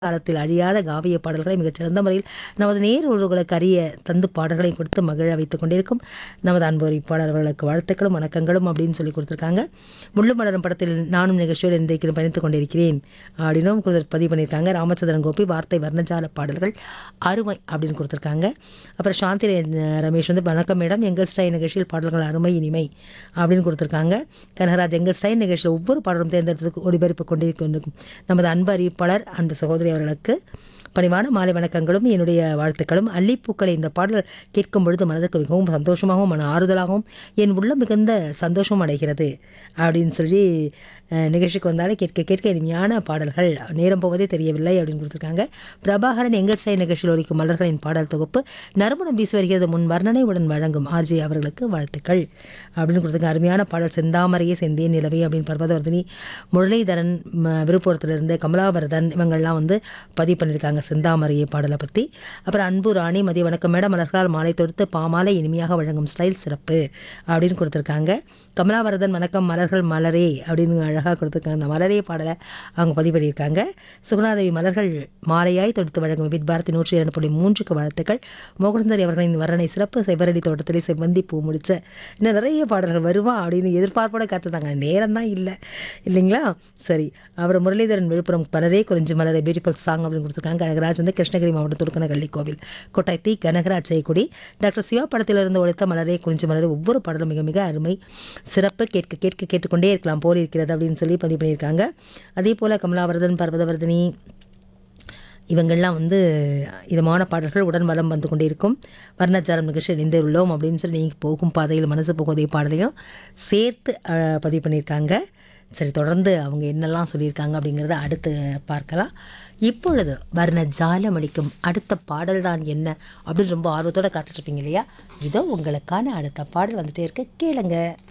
காலத்தில் அழியாத காவிய பாடல்களை மிகச்சிறந்த முறையில் நமது நேர் உறவுகளுக்கு அறிய தந்து பாடல்களை கொடுத்து மகிழ வைத்துக் கொண்டிருக்கும் நமது அன்பு அறிவிப்பாளர் அவர்களுக்கு வாழ்த்துக்களும் வணக்கங்களும் அப்படின்னு சொல்லி கொடுத்துருக்காங்க முள்ளு மலரும் படத்தில் நானும் நிகழ்ச்சியோடு இன்றைக்கு பயணித்துக் கொண்டிருக்கிறேன் அப்படின்னும் கொடுத்து- பதிவு பண்ணியிருக்காங்க ராமச்சந்திரன் கோபி வார்த்தை வர்ணஜால பாடல்கள் அருமை அப்படின்னு கொடுத்துருக்காங்க அப்புறம் சாந்தி ரே- ரமேஷ் வந்து வணக்கம் மேடம் எங்கள் ஸ்டைல் நிகழ்ச்சியில் பாடல்கள் அருமை இனிமை அப்படின்னு கொடுத்துருக்காங்க கனகராஜ் எங்கள் ஸ்டைல் நிகழ்ச்சியில் ஒவ்வொரு பாடலும் தேர்ந்தெடுத்து ஒளிபரப்பு கொண்டே கொண்டிருக்கும் நமது அன்பு அறிவிப்பாளர் அன்பு சகோதரி அவர்களுக்கு பணிவான மாலை வணக்கங்களும் என்னுடைய வாழ்த்துக்களும் அல்லிப்பூக்களை இந்த பாடல் கேட்கும் பொழுது மனதுக்கு மிகவும் சந்தோஷமாகவும் மன ஆறுதலாகவும் என் உள்ளம் மிகுந்த சந்தோஷம் அடைகிறது அப்படின்னு சொல்லி அஹ், நிகழ்ச்சிக்கு வந்தாலே கேட்க கேட்க இனிமையான பாடல்கள் நேரம் போவதே தெரியவில்லை அப்படின்னு கொடுத்துருக்காங்க பிரபாகரன் எங்கள் ஸ்டைல் நிகழ்ச்சியில் ஒலிக்கும் மலர்களின் பாடல் தொகுப்பு நறுமணம் வீசி வருகிறது முன் வர்ணனையுடன் வழங்கும் ஆர்ஜி அவர்களுக்கு வாழ்த்துக்கள் அப்படின்னு கொடுத்துருக்காங்க அருமையான பாடல் செந்தாமரையே செந்தேன் நிலவே அப்படின்னு பர்வதவர்தினி முரளிதரன் ம, விழுப்புரத்திலிருந்து கமலாவரதன் இவங்கள்லாம் வந்து பதிவு பண்ணியிருக்காங்க செந்தாமரையை பாடலை பற்றி அப்புறம் அன்பு ராணி மதிய வணக்கம் மேடம் மலர்களால் மாலை தொடுத்து பாமாலை இனிமையாக வழங்கும் ஸ்டைல் சிறப்பு அப்படின்னு கொடுத்துருக்காங்க கமலாவரதன் வணக்கம் மலர்கள் மலரே அப்படின்னு அழகாக கொடுத்துருக்காங்க அந்த மலரே பாடலை அவங்க பதிவு பண்ணியிருக்காங்க சுகுணாதேவி மலர்கள் மாலையாய் தொடுத்து வழங்கும் வித் பாரதி நூற்றி இரண்டு புள்ளி மூன்றுக்கு வாழ்த்துக்கள் மோகனந்தரி அவர்களின் வர்ணனை சிறப்பு செவ்வரடி தோட்டத்திலே செவ்வந்தி பூ முடிச்ச இன்னும் நிறைய பாடல்கள் வருவா அப்படின்னு எதிர்பார்ப்போட காத்துட்டாங்க நேரம் தான் இல்லை இல்லைங்களா சரி அப்புறம் முரளிதரன் விழுப்புரம் மலரே குறிஞ்சி மலரை பியூட்டிஃபுல் சாங் அப்படின்னு கொடுத்துருக்காங்க கனகராஜ் வந்து கிருஷ்ணகிரி மாவட்டம் துருக்கனகள்ளி கோவில் கொட்டாய் தி கனகராஜ் செய்குடி டாக்டர் சிவா படத்திலிருந்து ஒழித்த மலரே குறிஞ்சி மலரே ஒவ்வொரு பாடலும் மிக மிக அருமை சிறப்பு கேட்க கேட்க கேட்டுக்கொண்டே இருக்கலாம் போல் இருக்கிறது அப்படின்னு சொல்லி பதிவு பண்ணியிருக்காங்க அதே போல் கமலாவர்தன் பர்வதவர்தினி இவங்கள்லாம் வந்து இதமான பாடல்கள் உடன் வலம் வந்து கொண்டிருக்கும் வர்ணச்சாரம் நிகழ்ச்சி இணைந்து உள்ளோம் அப்படின்னு சொல்லி நீங்கள் போகும் பாதையில் மனசு போகுதே பாடலையும் சேர்த்து அஹ், பதிவு பண்ணியிருக்காங்க சரி தொடர்ந்து அவங்க என்னெல்லாம் சொல்லியிருக்காங்க அப்படிங்கிறத அடுத்து பார்க்கலாம் இப்பொழுது வர்ண ஜாலம் அளிக்கும் அடுத்த பாடல் தான் என்ன அப்படின்னு ரொம்ப ஆர்வத்தோட காத்துட்ருப்பீங்க இல்லையா இதோ உங்களுக்கான அடுத்த பாடல் வந்துட்டே இருக்கு கேளுங்க